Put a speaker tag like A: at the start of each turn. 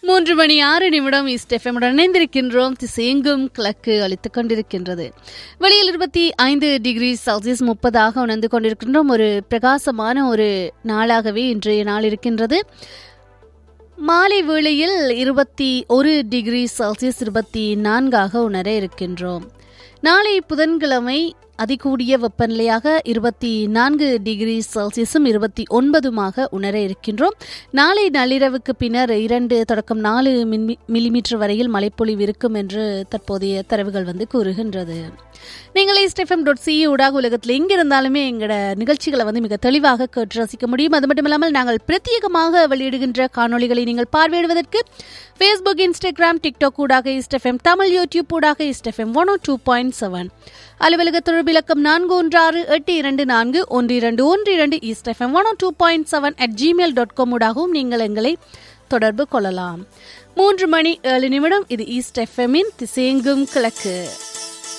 A: மூன்று மணி ஆறு நிமிடம் ஈஸ்ட் எஃப்எம்முடன் இணைந்திருக்கின்றோம் திசையெங்கும் கிழக்கு அளித்துக் கொண்டிருக்கின்றது வெளியில் இருபத்தி ஐந்து டிகிரி செல்சியஸ் முப்பதாக உணர்ந்து கொண்டிருக்கின்றோம் ஒரு பிரகாசமான ஒரு நாளாகவே இன்றைய நாள் இருக்கின்றது மாலை வேளையில் இருபத்தி ஒரு டிகிரி செல்சியஸ் இருபத்தி நான்காக உணர இருக்கின்றோம் நாளை புதன்கிழமை அதிகூடிய வெப்பநிலையாக இருபத்தி நான்கு டிகிரி செல்சியஸும் இருபத்தி ஒன்பதுமாக உணர இருக்கின்றோம் நாளை நள்ளிரவுக்கு பின்னர் இரண்டு தொடக்கம் நாலு மில்லிமீட்டர் வரையில் மழைப்பொழிவு இருக்கும் என்று தற்போதைய தரவுகள் வந்து கூறுகின்றது நீங்கள் ஸ்டெஃபம் டாட் சி ஊடாக உலகத்தில் எங்க இருந்தாலுமே எங்களோட நிகழ்ச்சிகளை வந்து மிக தெளிவாக கேட்டு ரசிக்க முடியும் அது மட்டும் இல்லாமல் நாங்கள் பிரத்யேகமாக வெளியிடுகின்ற காணொளிகளை நீங்கள் பார்வையிடுவதற்கு ஃபேஸ்புக் இன்ஸ்டாகிராம் டிக்டாக் ஊடாக இஸ்டெஃப்எம் தமிழ் யூடியூப் ஊடாக East FM one two point seven அலுவலக தொடர்பிலக்கம் நான்கு ஒன்று ஆறு எட்டு இரண்டு நான்கு ஒன்று இரண்டு ஒன்று இரண்டு East FM one two point seven at Gmail dot com ஊடாகவும் நீங்கள் எங்களை தொடர்பு கொள்ளலாம் மூன்று மணி ஏழு நிமிடம் இது ஈஸ்ட் எஃப்எம்மின் திசையெங்கும் கிழக்கு